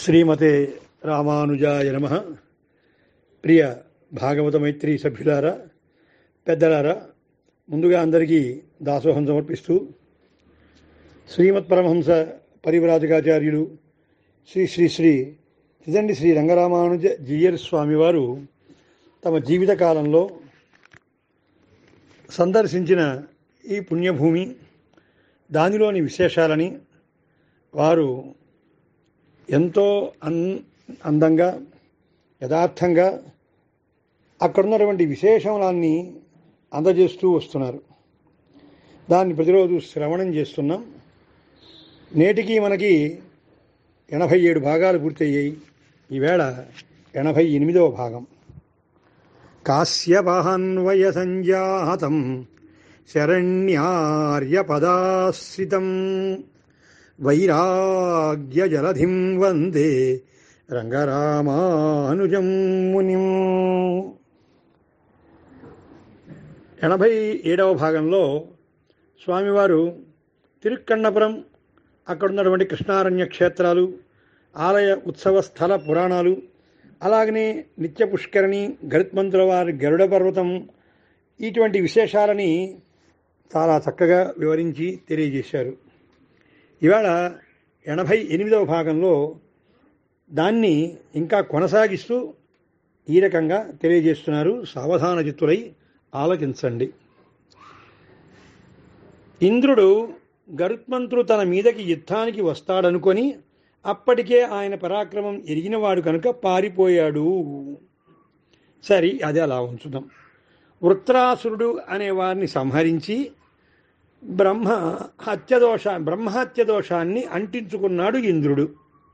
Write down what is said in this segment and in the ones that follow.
శ్రీమతే రామానుజాయ నమ ప్రియ భాగవత మైత్రి సభ్యులారా పెద్దలారా ముందుగా అందరికీ దాసోహం సమర్పిస్తూ శ్రీమత్ పరమహంస పరివ్రాజకాచార్యులు శ్రీ శ్రీ శ్రీ తిదండి శ్రీ రంగరామానుజ జీయర్ స్వామివారు తమ జీవిత కాలంలో సందర్శించిన ఈ పుణ్యభూమి దానిలోని విశేషాలని వారు ఎంతో అన్ అందంగా యథార్థంగా అక్కడున్నటువంటి విశేషములన్నీ అందజేస్తూ వస్తున్నారు దాన్ని ప్రతిరోజు శ్రవణం చేస్తున్నాం నేటికి మనకి ఎనభై ఏడు భాగాలు పూర్తయ్యాయి ఈవేళ ఎనభై ఎనిమిదవ భాగం కాశ్యపాన్వయ సంజాతం శరణ్యార్యపదాశ్రితం వైరాగ్యజలధిం వందే రంగరామానుజం మునిం ఎనభై ఏడవ భాగంలో స్వామివారు తిరుక్కన్నపురం అక్కడ ఉన్నటువంటి కృష్ణారణ్య క్షేత్రాలు ఆలయ ఉత్సవ స్థల పురాణాలు అలాగనే నిత్య పుష్కరిణి గరుత్మంతుల వారి గరుడ పర్వతం ఇటువంటి విశేషాలని చాలా చక్కగా వివరించి తెలియజేశారు ఇవాళ ఎనభై ఎనిమిదవ భాగంలో దాన్ని ఇంకా కొనసాగిస్తూ ఈ రకంగా తెలియజేస్తున్నారు సావధాన చిత్తులై ఆలకించండి ఇంద్రుడు గరుత్మంతుడు తన మీదకి యుద్ధానికి వస్తాడనుకొని అప్పటికే ఆయన పరాక్రమం ఎరిగినవాడు కనుక పారిపోయాడు సరి అది అలా ఉంచుదాం వృత్రాసురుడు అనే వారిని సంహరించి బ్రహ్మ హత్యదోష బ్రహ్మహత్య దోషాన్ని అంటించుకున్నాడు ఇంద్రుడు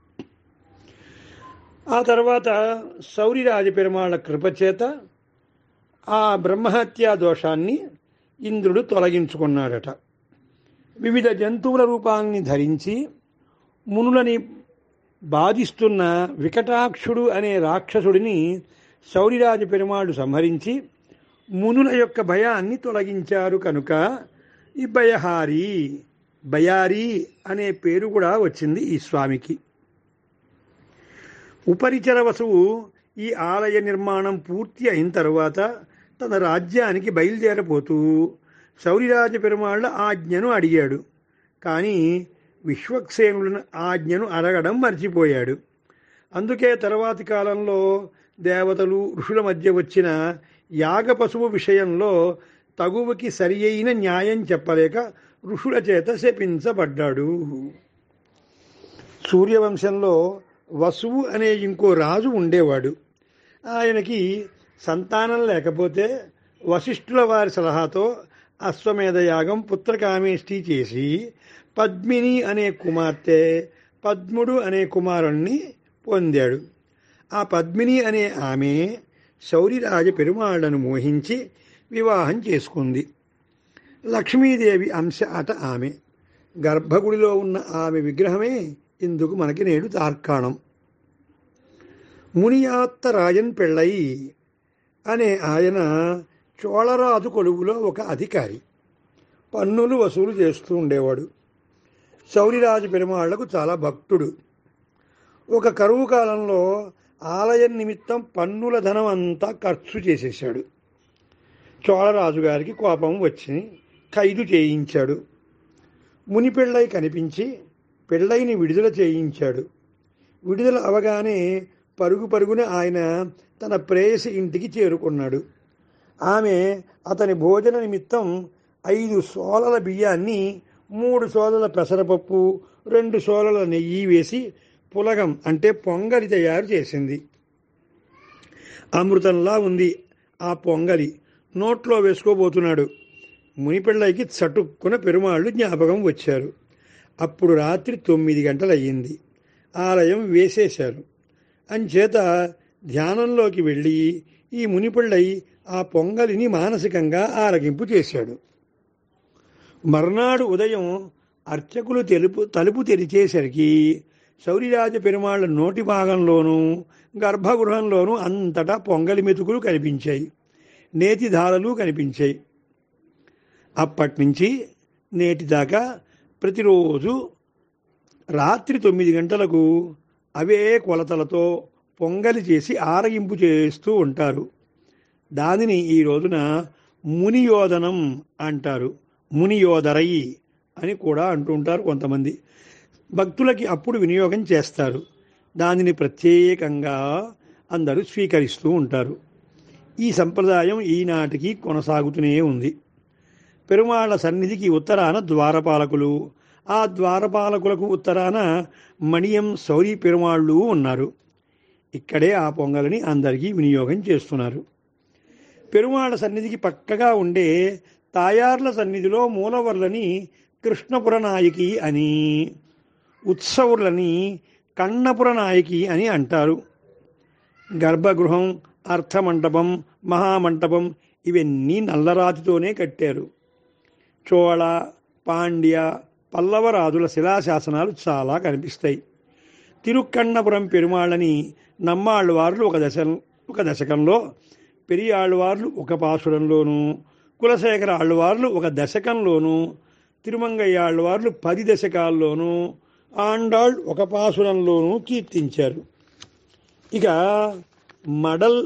ఆ తర్వాత సౌరిరాజ పెరుమాళ్ళ కృపచేత ఆ బ్రహ్మహత్యా దోషాన్ని ఇంద్రుడు తొలగించుకున్నాడట వివిధ జంతువుల రూపాన్ని ధరించి మునులని బాధిస్తున్న వికటాక్షుడు అనే రాక్షసుడిని శౌరిరాజ పెరుమాళ్ళు సంహరించి మునుల యొక్క భయాన్ని తొలగించారు కనుక ఈ భయహారి బయారి అనే పేరు కూడా వచ్చింది ఈ స్వామికి ఉపరిచర వసువు ఈ ఆలయ నిర్మాణం పూర్తి అయిన తరువాత తన రాజ్యానికి బయలుదేరపోతూ శౌరిరాజ పెరుమాళ్ళ ఆజ్ఞను అడిగాడు కానీ విశ్వక్సేనులను ఆజ్ఞను అడగడం మర్చిపోయాడు అందుకే తర్వాతి కాలంలో దేవతలు ఋషుల మధ్య వచ్చిన యాగ పశువు విషయంలో తగువకి సరి అయిన న్యాయం చెప్పలేక ఋషుల చేత శపించబడ్డాడు సూర్యవంశంలో వసువు అనే ఇంకో రాజు ఉండేవాడు ఆయనకి సంతానం లేకపోతే వశిష్ఠుల వారి సలహాతో అశ్వమేధ యాగం పుత్రకామేష్టి చేసి పద్మిని అనే కుమార్తె పద్ముడు అనే కుమారుణ్ణి పొందాడు ఆ పద్మిని అనే ఆమె శౌరిరాజ పెరుమాళ్లను మోహించి వివాహం చేసుకుంది లక్ష్మీదేవి అంశ అట ఆమె గర్భగుడిలో ఉన్న ఆమె విగ్రహమే ఇందుకు మనకి నేడు తార్కాణం మునియాత్త రాజన్ పెళ్ళై అనే ఆయన చోళరాజు కొలువులో ఒక అధికారి పన్నులు వసూలు చేస్తూ ఉండేవాడు శౌరిరాజు పెరుమాళ్లకు చాలా భక్తుడు ఒక కరువు కాలంలో ఆలయం నిమిత్తం పన్నుల ధనం అంతా ఖర్చు చేసేశాడు చోళరాజు గారికి కోపం వచ్చి ఖైదు చేయించాడు ముని పెళ్ళై కనిపించి పెళ్ళైని విడుదల చేయించాడు విడుదల అవగానే పరుగు పరుగున ఆయన తన ప్రేయసి ఇంటికి చేరుకున్నాడు ఆమె అతని భోజన నిమిత్తం ఐదు సోలల బియ్యాన్ని మూడు సోలల పెసరపప్పు రెండు సోలల నెయ్యి వేసి పులగం అంటే పొంగలి తయారు చేసింది అమృతంలా ఉంది ఆ పొంగలి నోట్లో వేసుకోబోతున్నాడు మునిపెళ్ళైకి చటుక్కున పెరుమాళ్ళు జ్ఞాపకం వచ్చారు అప్పుడు రాత్రి తొమ్మిది గంటలయ్యింది ఆలయం వేసేశారు అంచేత ధ్యానంలోకి వెళ్ళి ఈ మునిపెళ్ళై ఆ పొంగలిని మానసికంగా ఆరగింపు చేశాడు మర్నాడు ఉదయం అర్చకులు తెలుపు తలుపు తెరిచేసరికి శౌరిరాజ పెరుమాళ్ళ నోటి భాగంలోనూ గర్భగృహంలోనూ అంతటా పొంగలి మెతుకులు కనిపించాయి నేతి ధారలు కనిపించాయి అప్పటి నుంచి నేటి దాకా ప్రతిరోజు రాత్రి తొమ్మిది గంటలకు అవే కొలతలతో పొంగలి చేసి ఆరగింపు చేస్తూ ఉంటారు దానిని ఈ రోజున మునియోదనం అంటారు మునియోదరై అని కూడా అంటుంటారు కొంతమంది భక్తులకి అప్పుడు వినియోగం చేస్తారు దానిని ప్రత్యేకంగా అందరూ స్వీకరిస్తూ ఉంటారు ఈ సంప్రదాయం ఈనాటికి కొనసాగుతూనే ఉంది పెరుమాళ్ల సన్నిధికి ఉత్తరాన ద్వారపాలకులు ఆ ద్వారపాలకులకు ఉత్తరాన మణియం సౌరి పెరుమాళ్ళు ఉన్నారు ఇక్కడే ఆ పొంగలిని అందరికీ వినియోగం చేస్తున్నారు పెరుమాళ్ళ సన్నిధికి పక్కగా ఉండే తాయార్ల సన్నిధిలో మూలవర్లని కృష్ణపుర నాయకి అని ఉత్సవులని కన్నపుర నాయకి అని అంటారు గర్భగృహం అర్థమంటపం మహామంటపం ఇవన్నీ నల్లరాతితోనే కట్టారు చోళ పాండ్య పల్లవరాజుల శిలాశాసనాలు చాలా కనిపిస్తాయి తిరుక్కన్నపురం పెరుమాళ్ళని నమ్మాళ్ళవార్లు ఒక దశ ఒక దశకంలో పెరియాళ్ళవార్లు ఒక పాసురంలోనూ కులశేఖర ఆళ్ళవార్లు ఒక దశకంలోనూ తిరుమంగయ్య ఆళ్ళవార్లు పది దశకాల్లోనూ ఆండాళ్ ఒక పాసురంలోనూ కీర్తించారు ఇక మడల్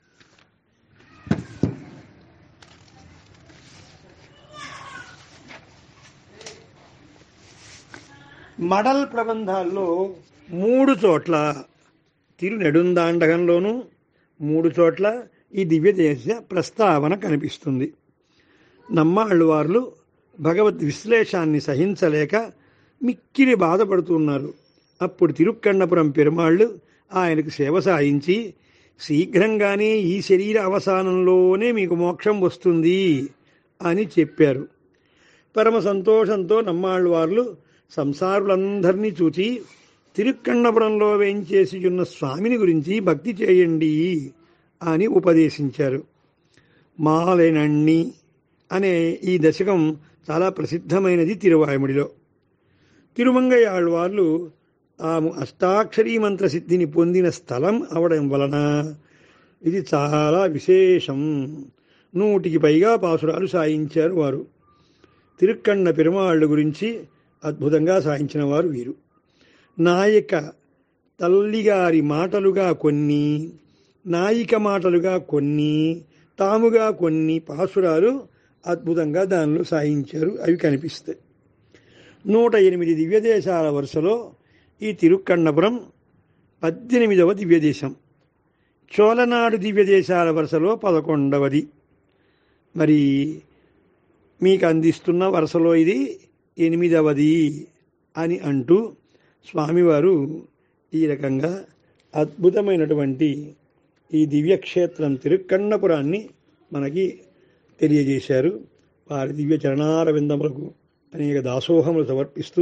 మడల్ ప్రబంధాల్లో మూడు చోట్ల తిరు నెడుందాండకంలోనూ మూడు చోట్ల ఈ దివ్యదేశ ప్రస్తావన కనిపిస్తుంది నమ్మాళ్ళు వార్లు భగవద్ విశ్లేషాన్ని సహించలేక మిక్కిలి బాధపడుతున్నారు అప్పుడు తిరుక్కన్నపురం పెరుమాళ్ళు ఆయనకు సేవ సాయించి శీఘ్రంగానే ఈ శరీర అవసానంలోనే మీకు మోక్షం వస్తుంది అని చెప్పారు పరమ సంతోషంతో నమ్మాళ్ళు వార్లు సంసారులందరినీ చూచి తిరుక్కన్నపురంలో వేయించేసి ఉన్న స్వామిని గురించి భక్తి చేయండి అని ఉపదేశించారు మాలెనణ్ణి అనే ఈ దశకం చాలా ప్రసిద్ధమైనది తిరువాయముడిలో తిరుమంగయ్య ఆళ్వార్లు తాము అష్టాక్షరీ మంత్ర సిద్ధిని పొందిన స్థలం అవడం వలన ఇది చాలా విశేషం నూటికి పైగా పాసురాలు సాయించారు వారు తిరుక్కన్న పెరుమాళ్ళు గురించి అద్భుతంగా సాయించిన వారు వీరు నాయక తల్లిగారి మాటలుగా కొన్ని నాయిక మాటలుగా కొన్ని తాముగా కొన్ని పాసురాలు అద్భుతంగా దానిలో సాయించారు అవి కనిపిస్తాయి నూట ఎనిమిది దివ్యదేశాల వరుసలో ఈ తిరుక్కన్నపురం పద్దెనిమిదవ దివ్యదేశం చోళనాడు దివ్యదేశాల వరుసలో పదకొండవది మరి మీకు అందిస్తున్న వరుసలో ఇది ఎనిమిదవది అని అంటూ స్వామివారు ఈ రకంగా అద్భుతమైనటువంటి ఈ దివ్యక్షేత్రం తిరుక్కన్నపురాన్ని మనకి తెలియజేశారు వారి దివ్య చరణార విందములకు అనేక దాసోహములు సమర్పిస్తూ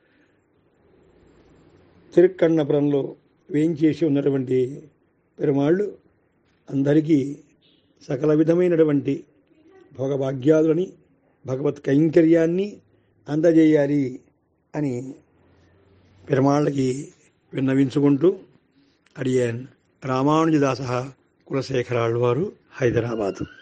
తిరుక్కన్నపురంలో వేయించేసి ఉన్నటువంటి పెరుమాళ్ళు అందరికీ సకల విధమైనటువంటి భోగభాగ్యాలని భగవత్ కైంకర్యాన్ని అందజేయాలి అని పెరుమాళ్ళకి విన్నవించుకుంటూ అడియాన్ రామానుజదాస కులశేఖరాళ్ళు వారు హైదరాబాదు